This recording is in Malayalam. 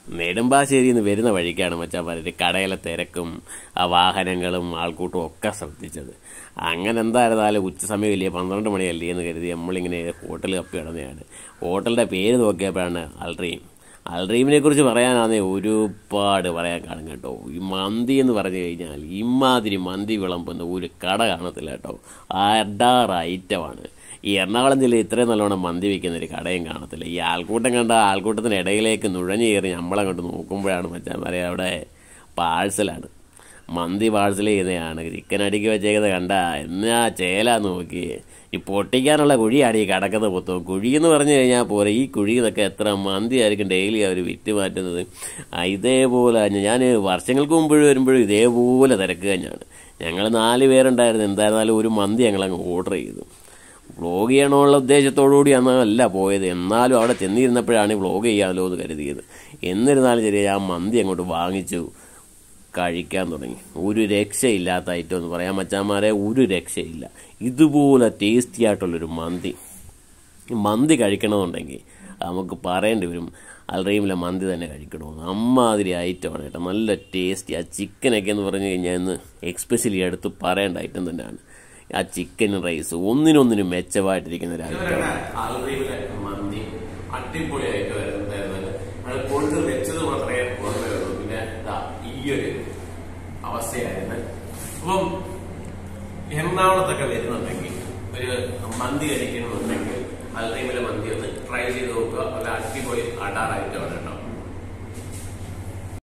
നെടുമ്പാശ്ശേരിയിൽ നിന്ന് വരുന്ന വഴിക്കാണ് മച്ചാമാരുടെ കടയിലെ തിരക്കും ആ വാഹനങ്ങളും ആൾക്കൂട്ടും ഒക്കെ ശ്രദ്ധിച്ചത് അങ്ങനെ എന്തായിരുന്നാലും ഉച്ച സമയമില്ലേ പന്ത്രണ്ട് മണിയല്ലേ എന്ന് കരുതി നമ്മളിങ്ങനെ ഹോട്ടൽ കപ്പി കിടന്നതാണ് ഹോട്ടലിൻ്റെ പേര് നോക്കിയപ്പോഴാണ് അൾട്രീം അൾഡ്രീമിനെ കുറിച്ച് പറയാനാണെങ്കിൽ ഒരുപാട് പറയാൻ കാണും കേട്ടോ ഈ മന്തി എന്ന് പറഞ്ഞു കഴിഞ്ഞാൽ ഇമാതിരി മന്തി വിളമ്പുന്ന ഒരു കട കാണത്തില്ല കേട്ടോ അഡാറ് ഐറ്റമാണ് ഈ എറണാകുളം ജില്ലയിൽ ഇത്രയും നല്ലോണം മന്തി വയ്ക്കുന്ന ഒരു കടയും കാണത്തില്ല ഈ ആൾക്കൂട്ടം കണ്ട ആൾക്കൂട്ടത്തിന് ഇടയിലേക്ക് നുഴഞ്ഞു കയറി നമ്മളങ്ങോട്ട് നോക്കുമ്പോഴാണ് മച്ചാൻ പറയാം അവിടെ പാഴ്സലാണ് മന്തി പാഴ്സൽ ചെയ്യുന്നതാണ് ചിക്കൻ അടുക്കി വെച്ചേക്കുന്നത് കണ്ട എന്നാ ചേല നോക്കി ഈ പൊട്ടിക്കാനുള്ള കുഴിയാണ് ഈ കിടക്കുന്ന മൊത്തം കുഴി എന്ന് പറഞ്ഞു കഴിഞ്ഞാൽ പോരെ ഈ കുഴി എന്നൊക്കെ എത്ര മന്തി ആയിരിക്കും ഡെയിലി അവർ വിറ്റ് മാറ്റുന്നത് ആ, ഇതേപോലെ ഞാൻ വർഷങ്ങൾക്ക് മുമ്പ് വരുമ്പോഴും ഇതേപോലെ തിരക്കുക ഞാൻ ഞങ്ങൾ നാല് പേരുണ്ടായിരുന്നു എന്തായിരുന്നാലും ഒരു മന്തി ഞങ്ങൾ അങ്ങ് ഓർഡർ ചെയ്തു വ്ളോഗ് ചെയ്യണമെന്നുള്ള ഉദ്ദേശത്തോടു കൂടിയാണ് അല്ല പോയത് എന്നാലും അവിടെ ചെന്നിരുന്നപ്പോഴാണ് വ്ളോഗ് ചെയ്യാമല്ലോ എന്ന് കരുതിയത് എന്നിരുന്നാലും ശരി ആ മന്തി അങ്ങോട്ട് വാങ്ങിച്ചു കഴിക്കാൻ തുടങ്ങി ഒരു രക്ഷയില്ലാത്ത ഐറ്റം എന്ന് പറയാൻ മച്ചാമാരെ ഒരു രക്ഷയില്ല ഇതുപോലെ ടേസ്റ്റി ആയിട്ടുള്ളൊരു മന്തി ഈ മന്തി കഴിക്കണമെന്നുണ്ടെങ്കിൽ നമുക്ക് പറയേണ്ടി വരും അൽറീമിലെ മന്തി തന്നെ കഴിക്കണമെന്ന് അമ്മാതിരി ഐറ്റമാണ് കേട്ടോ നല്ല ടേസ്റ്റി ആ ചിക്കനൊക്കെ എന്ന് പറഞ്ഞു കഴിഞ്ഞാൽ ഇന്ന് എക്സ്പെഷ്യലി എടുത്ത് പറയേണ്ട ഐറ്റം തന്നെയാണ് ആ ചിക്കൻ റൈസ് ഒന്നിനൊന്നിനും മെച്ചമായിട്ടിരിക്കുന്ന ഒരു ഐറ്റമാണ് അൽറീമിലെ മന്തി അടിപൊളിയായിട്ട് വരുന്നത് അത് കൊടുത്ത് വെച്ചത് മാത്രമേ ഓർമ്മയുള്ളൂ പിന്നെ ദാ ഈ ഒരു അവസ്ഥയായിരുന്നു അപ്പം എറണാകുളത്തൊക്കെ വരുന്നുണ്ടെങ്കിൽ ഒരു മന്തി കഴിക്കണമെന്നുണ്ടെങ്കിൽ അൽറീമിലെ മന്തി ഒന്ന് ട്രൈ ചെയ്ത് നോക്കുക നല്ല അടിപൊളി അടാറായിട്ടാണ് കേട്ടോ